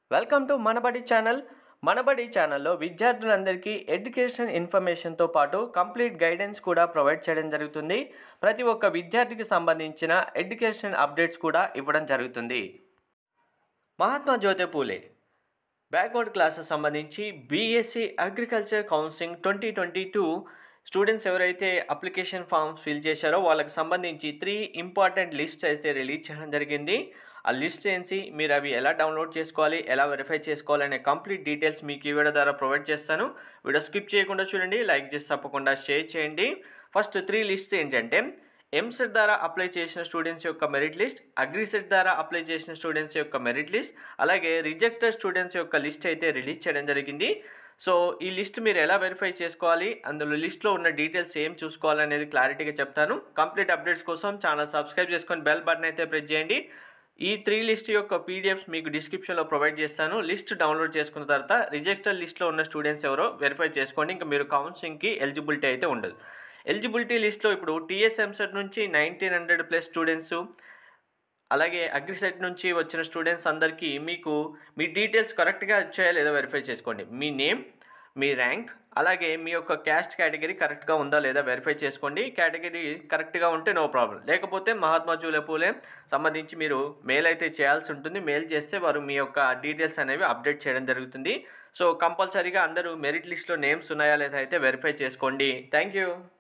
welcome to Manabadi channel Manabadi ఛానల్లో విద్యార్థులందరికీ education ఇన్ఫర్మేషన్తో పాటు కంప్లీట్ గైడెన్స్ కూడా ప్రొవైడ్ చేయడం జరుగుతుంది ప్రతి ఒక్క విద్యార్థికి సంబంధించిన ఎడ్యుకేషన్ అప్డేట్స్ కూడా ఇవ్వడం జరుగుతుంది మహాత్మా జ్యోతి పూలే బ్యాక్వర్డ్ క్లాసెస్ సంబంధించి BSc agriculture counselling twenty twenty two students ఎవరైతే అప్లికేషన్ ఫామ్స్ ఫిల్ చేశారో వాళ్ళకి సంబంధించి త్రీ ఇంపార్టెంట్ లిస్ట్స్ అయితే రిలీజ్ చేయడం జరిగింది ఆ లిస్ట్ చేసి మీరు అవి ఎలా డౌన్లోడ్ చేసుకోవాలి ఎలా వెరిఫై చేసుకోవాలి అనే కంప్లీట్ డీటెయిల్స్ మీకు ఈ వీడియో ద్వారా ప్రొవైడ్ చేస్తాను వీడియో స్కిప్ చేయకుండా చూడండి లైక్ చేసి తప్పకుండా షేర్ చేయండి ఫస్ట్ త్రీ లిస్ట్ ఏంటంటే ఎంసెట్ ద్వారా అప్లై చేసిన స్టూడెంట్స్ యొక్క మెరిట్ లిస్ట్ అగ్రిసెట్ ద్వారా అప్లై చేసిన స్టూడెంట్స్ యొక్క మెరిట్ లిస్ట్ అలాగే రిజెక్టెడ్ స్టూడెంట్స్ యొక్క లిస్ట్ అయితే రిలీజ్ చేయడం జరిగింది సో ఈ లిస్ట్ మీరు ఎలా వెరిఫై చేసుకోవాలి అందులో లిస్ట్లో ఉన్న డీటెయిల్స్ ఏం చూసుకోవాలనేది క్లారిటీగా చెప్తాను కంప్లీట్ అప్డేట్స్ కోసం ఛానల్ సబ్స్క్రైబ్ చేసుకొని బెల్ బటన్ అయితే ప్రెస్ చేయండి ఈ త్రీ లిస్ట్ యొక్క పీడిఎఫ్స్ మీకు డిస్క్రిప్షన్లో ప్రొవైడ్ చేస్తాను లిస్ట్ డౌన్లోడ్ చేసుకున్న తర్వాత రిజెక్టెడ్ లిస్ట్లో ఉన్న స్టూడెంట్స్ ఎవరో వెరిఫై చేసుకోండి ఇంకా మీరు కౌన్సిలింగ్కి ఎలిజిబిలిటీ అయితే ఉండదు ఎలిజిబిలిటీ లిస్ట్లో ఇప్పుడు టీఎస్ ఎంసెట్ నుంచి నైన్టీన్ హండ్రెడ్ ప్లస్ స్టూడెంట్స్ అలాగే అగ్రిసెట్ నుంచి వచ్చిన స్టూడెంట్స్ అందరికీ మీకు మీ డీటెయిల్స్ కరెక్ట్గా వచ్చాయా లేదా వెరిఫై చేసుకోండి మీ నేమ్ మీ ర్యాంక్ అలాగే మీ యొక్క క్యాస్ట్ కేటగిరీ కరెక్ట్గా ఉందా లేదా వెరిఫై చేసుకోండి కేటగిరీ కరెక్ట్గా ఉంటే నో ప్రాబ్లం లేకపోతే మహాత్మా జూలే పూలే సంబంధించి మీరు మెయిల్ అయితే చేయాల్సి ఉంటుంది మెయిల్ చేస్తే వారు మీ యొక్క డీటెయిల్స్ అనేవి అప్డేట్ చేయడం జరుగుతుంది సో కంపల్సరీగా అందరూ మెరిట్ లిస్ట్లో నేమ్స్ ఉన్నాయా లేదా అయితే వెరిఫై చేసుకోండి థ్యాంక్ యూ